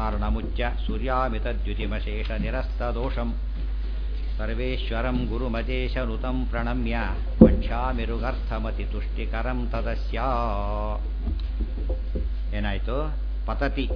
ಕಾರಣಮುಚ್ಚ ಸೂರ್ಯಾಮಿತದ್ಯುತಿಮಶೇಷ ನಿರಸ್ತದೋಷಂ ಸರ್ವೇಶ್ವರಂ ಗುರುಮಜೇಶನುತಂ ಪ್ರಣಮ್ಯ ವಕ್ಷ್ಯಾಮಿರುಗರ್ಥಮತಿ ತುಷ್ಟಿಕರಂ ತದಸ್ಯ ಏನಾಯ್ತು ಪತತಿ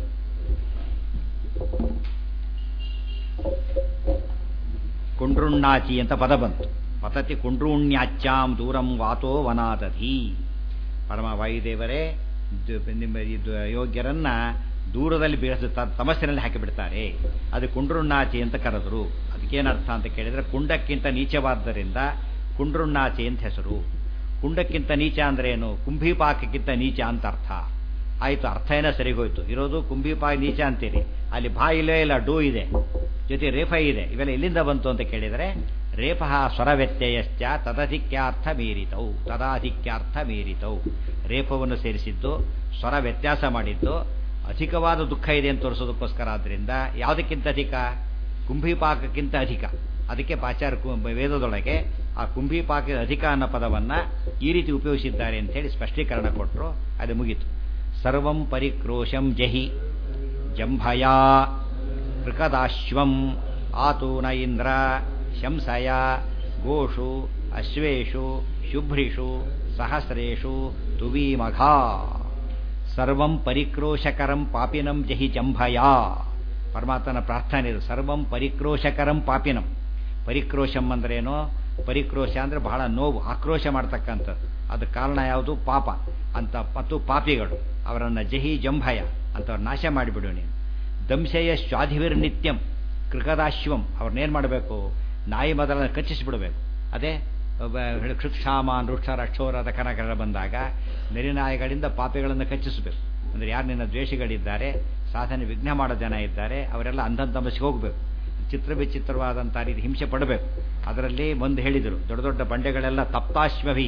ಕುಂಡ್ರುಣ್ಣಾಚಿ ಅಂತ ಪದ ಬಂತು ಪತತಿ ಕುಂಡ್ರುಣ್ಯಾಚ್ಯಾಂ ದೂರಂ ವಾತೋ ವನಾದಧಿ ಪರಮ ವಾಯುದೇವರೇ ದು- ನಿಮ್ಮ ಇದು ಯೋಗ್ಯರನ್ನ ದೂರದಲ್ಲಿ ಬೀಳಿಸ ತಮಸ್ಸಿನಲ್ಲಿ ಹಾಕಿಬಿಡ್ತಾರೆ ಅದು ಕುಂಡ್ರುಣ್ಣಾಚಿ ಅಂತ ಕರೆದ್ರು ಅದಕ್ಕೇನರ್ಥ ಅಂತ ಕೇಳಿದ್ರೆ ಕುಂಡಕ್ಕಿಂತ ನೀಚವಾದ್ದರಿಂದ ಕುಂಡ್ರುಣ್ಣಾಚಿ ಅಂತ ಹೆಸರು ಕುಂಡಕ್ಕಿಂತ ನೀಚ ಅಂದ್ರೆ ಏನು ಕುಂಭಿಪಾಕಕ್ಕಿಂತ ನೀಚ ಅಂತ ಅರ್ಥ ಆಯ್ತು ಅರ್ಥ ಏನೋ ಸರಿಗೋಯ್ತು ಇರೋದು ಕುಂಭಿಪಾಕ ನೀಚ ಅಂತೀರಿ ಅಲ್ಲಿ ಭಾ ಇಲ್ಲೇ ಇಲ್ಲ ಡೂ ಇದೆ ಜೊತೆ ರೇಫ ಇದೆ ಇವೆಲ್ಲ ಎಲ್ಲಿಂದ ಬಂತು ಅಂತ ಕೇಳಿದರೆ ರೇಪ ಸ್ವರ ವ್ಯತ್ಯಯಶ್ಚ ತದಧಿಕ್ಯಾರ್ಥ ಮೀರಿತವು ತದಾಧಿಕ್ಯಾರ್ಥ ಮೀರಿತವು ರೇಪವನ್ನು ಸೇರಿಸಿದ್ದು ಸ್ವರ ವ್ಯತ್ಯಾಸ ಮಾಡಿದ್ದು ಅಧಿಕವಾದ ದುಃಖ ಇದೆ ಅಂತ ತೋರಿಸೋದಕ್ಕೋಸ್ಕರ ಆದ್ದರಿಂದ ಯಾವುದಕ್ಕಿಂತ ಅಧಿಕ ಕುಂಭಿಪಾಕಕ್ಕಿಂತ ಅಧಿಕ ಅದಕ್ಕೆ ಪಾಚಾರ ಕು- ವೇದದೊಳಗೆ ಆ ಕುಂಭಿಪಾಕದ ಅಧಿಕ ಅನ್ನೋ ಪದವನ್ನ ಈ ರೀತಿ ಉಪಯೋಗಿಸಿದ್ದಾರೆ ಅಂತ ಹೇಳಿ ಸ್ಪಷ್ಟೀಕರಣ ಕೊಟ್ಟರು ಅದು ಮುಗೀತು ಸರ್ವಂ ಪರಿಕ್ರೋಶಂ ಜಹಿ ಜಂಭಯಾ ಕೃಕದಾಶ್ವಂ ಆತೂನ ಇಂದ್ರ ಶಂಸಯ ಗೋಷು ಅಶ್ವೇಷು ಶುಭ್ರಿಷು ಸಹಸ್ರೇಷು ತುವೀಮಘಾ ಸರ್ವಂ ಪರಿಕ್ರೋಶಕರಂ ಪಾಪಿನಂ ಜಹಿ ಜಂಭಯಾ ಪರಮಾತ್ಮನ ಪ್ರಾರ್ಥನೆ ಇದು ಸರ್ವಂ ಪರಿಕ್ರೋಶಕರಂ ಪಾಪಿನಂ ಪರಿಕ್ರೋಶಂ ಅಂದ್ರೇನು ಪರಿಕ್ರೋಶ ಅಂದ್ರೆ ಬಹಳ ನೋವು ಆಕ್ರೋಶ ಮಾಡ್ತಕ್ಕಂಥದ್ದು ಅದಕ್ಕೆ ಕಾರಣ ಯಾವುದು ಪಾಪ ಅಂತ ಮತ್ತು ಪಾಪಿಗಳು ಅವರನ್ನು ಜಹಿ ಜಂಭಯ ಅಂತವ್ರು ನಾಶ ಮಾಡಿಬಿಡು ನೀನು ದಂಶಯ ಸ್ವಾಧಿವಿರ್ ನಿತ್ಯಂ ಕೃಕದಾಶ್ವಂ ಅವ್ರನ್ನೇನು ಮಾಡಬೇಕು ನಾಯಿ ಮೊದಲನ್ನು ಕಚ್ಚಿಸಿಬಿಡಬೇಕು ಅದೇ ಕ್ಷುಕ್ಷಾಮ ನೃಕ್ಷರ ಅಕ್ಷೋರದ ಕನಕರ ಬಂದಾಗ ನೆರಿನಾಯಿಗಳಿಂದ ಪಾಪಿಗಳನ್ನು ಕಚ್ಚಿಸಬೇಕು ಅಂದರೆ ಯಾರು ನಿನ್ನ ದ್ವೇಷಿಗಳಿದ್ದಾರೆ ಸಾಧನೆ ವಿಘ್ನ ಮಾಡೋ ಜನ ಇದ್ದಾರೆ ಅವರೆಲ್ಲ ಅಂಧಂತಮಸಿಗೆ ಹೋಗಬೇಕು ಚಿತ್ರ ವಿಚಿತ್ರವಾದಂಥ ರೀತಿ ಹಿಂಸೆ ಪಡಬೇಕು ಅದರಲ್ಲಿ ಮುಂದೆ ಹೇಳಿದರು ದೊಡ್ಡ ದೊಡ್ಡ ಬಂಡೆಗಳೆಲ್ಲ ತಪ್ತಾಶ್ವಭಿ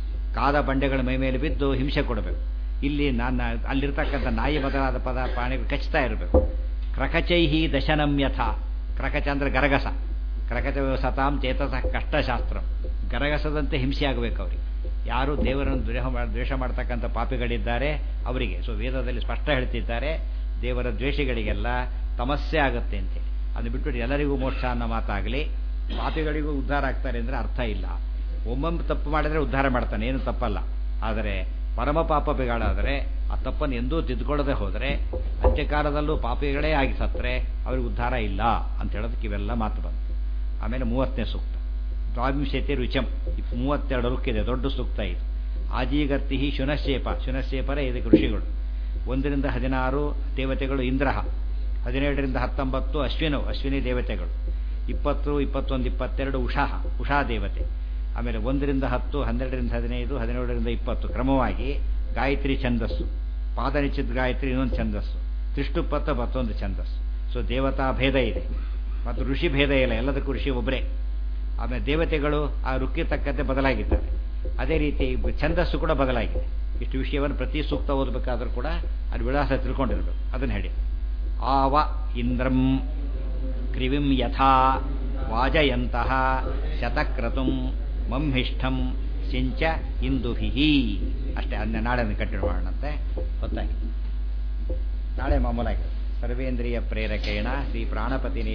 ಕಾದ ಬಂಡೆಗಳ ಮೈ ಮೇಲೆ ಬಿದ್ದು ಹಿಂಸೆ ಕೊಡಬೇಕು ಇಲ್ಲಿ ನಾನು ಅಲ್ಲಿರ್ತಕ್ಕಂಥ ನಾಯಿ ಮೊದಲಾದ ಪದ ಪ್ರಾಣಿಗಳು ಕಚ್ತಾ ಇರಬೇಕು ಕ್ರಕಚೈಹಿ ದಶನಂ ಯಥ ಕ್ರಕಚ ಅಂದ್ರೆ ಗರಗಸ ಕ್ರಕಚ ಸತಾಂ ಚೇತಸ ಕಷ್ಟಶಾಸ್ತ್ರ ಗರಗಸದಂತೆ ಹಿಂಸೆ ಆಗಬೇಕು ಅವರಿಗೆ ಯಾರು ದೇವರನ್ನು ದ್ವೇಷ ಮಾಡ್- ದ್ವೇಷ ಮಾಡ್ತಕ್ಕಂಥ ಪಾಪಿಗಳಿದ್ದಾರೆ ಅವರಿಗೆ ಸೊ ವೇದದಲ್ಲಿ ಸ್ಪಷ್ಟ ಹೇಳ್ತಿದ್ದಾರೆ ದೇವರ ದ್ವೇಷಿಗಳಿಗೆಲ್ಲ ತಮಸ್ಸೆ ಆಗುತ್ತೆ ಅಂತೇಳಿ ಅದು ಬಿಟ್ಬಿಟ್ಟು ಎಲ್ಲರಿಗೂ ಮೋಕ್ಷ ಅನ್ನೋ ಮಾತಾಗಲಿ ಪಾಪಿಗಳಿಗೂ ಉದ್ಧಾರ ಆಗ್ತಾರೆ ಅಂದರೆ ಅರ್ಥ ಇಲ್ಲ ಒಮ್ಮೊಮ್ಮೆ ತಪ್ಪು ಮಾಡಿದ್ರೆ ಉದ್ಧಾರ ಮಾಡ್ತಾನೆ ಏನು ತಪ್ಪಲ್ಲ ಆದರೆ ಪರಮ ಪಾಪ ಬಿಗಾಡಾದರೆ ಆ ತಪ್ಪನ್ನು ಎಂದೂ ತಿದ್ದುಕೊಳ್ಳದೆ ಹೋದರೆ ಅಂತ್ಯಕಾಲದಲ್ಲೂ ಪಾಪಿಗಳೇ ಆಗಿ ಸತ್ತರೆ ಅವ್ರಿಗೆ ಉದ್ಧಾರ ಇಲ್ಲ ಅಂತ ಹೇಳೋದಕ್ಕೆ ಇವೆಲ್ಲ ಮಾತು ಬಂತು ಆಮೇಲೆ ಮೂವತ್ತನೇ ಸೂಕ್ತ ದ್ವಾವಿಂಶತಿ ರುಚಂ ಇಪ್ ಮೂವತ್ತೆರಡು ರುಕ್ಕಿದೆ ದೊಡ್ಡ ಸೂಕ್ತ ಇದು ಆಜೀಗರ್ತಿ ಶುನಶೇಪ ಶುನಶೇಪರ ಇದಕ್ಕೆ ಋಷಿಗಳು ಒಂದರಿಂದ ಹದಿನಾರು ದೇವತೆಗಳು ಇಂದ್ರ ಹದಿನೇಳರಿಂದ ಹತ್ತೊಂಬತ್ತು ಅಶ್ವಿನವು ಅಶ್ವಿನಿ ದೇವತೆಗಳು ಇಪ್ಪತ್ತು ಇಪ್ಪತ್ತೊಂದು ಇಪ್ಪತ್ತೆರಡು ಉಷಾ ಉಷಾ ದೇವತೆ ಆಮೇಲೆ ಒಂದರಿಂದ ಹತ್ತು ಹನ್ನೆರಡರಿಂದ ಹದಿನೈದು ಹದಿನೇಳರಿಂದ ಇಪ್ಪತ್ತು ಕ್ರಮವಾಗಿ ಗಾಯತ್ರಿ ಛಂದಸ್ಸು ಪಾದನಿಚಿತ್ ಗಾಯತ್ರಿ ಇನ್ನೊಂದು ಛಂದಸ್ಸು ತ್ರಿಷ್ಟುಪ್ಪತ್ತ ಮತ್ತೊಂದು ಛಂದಸ್ಸು ಸೊ ದೇವತಾ ಭೇದ ಇದೆ ಮತ್ತು ಋಷಿ ಭೇದ ಇಲ್ಲ ಎಲ್ಲದಕ್ಕೂ ಋಷಿ ಒಬ್ಬರೇ ಆಮೇಲೆ ದೇವತೆಗಳು ಆ ರುಕ್ಕಿ ತಕ್ಕಂತೆ ಬದಲಾಗಿದ್ದಾರೆ ಅದೇ ರೀತಿ ಛಂದಸ್ಸು ಕೂಡ ಬದಲಾಗಿದೆ ಇಷ್ಟು ವಿಷಯವನ್ನು ಪ್ರತಿ ಸೂಕ್ತ ಓದಬೇಕಾದ್ರೂ ಕೂಡ ಅದು ವಿಳಾಸ ತಿಳ್ಕೊಂಡಿರ್ಬೇಕು ಅದನ್ನು ಹೇಳಿ ಆವ ಇಂದ್ರಂ ಕ್ರಿವಿಂ ಯಥಾ ವಾಜಯಂತಹ ಶತಕ್ರತುಂ ಮಂಹಿಷ್ಠಂ ಸಿಂಚ ಇಂದುಭಿ ಅಷ್ಟೇ ಅದನ್ನ ನಾಳೆ ಕಂಟಿನ್ಯೂ ಮಾಡೋಣಂತೆ ಗೊತ್ತಾಗಿ ನಾಳೆ ಮಾಮೂಲಾಗಿ ಸರ್ವೇಂದ್ರಿಯ ಪ್ರೇರಕೇಣ ಶ್ರೀ ಪ್ರಾಣಪತಿ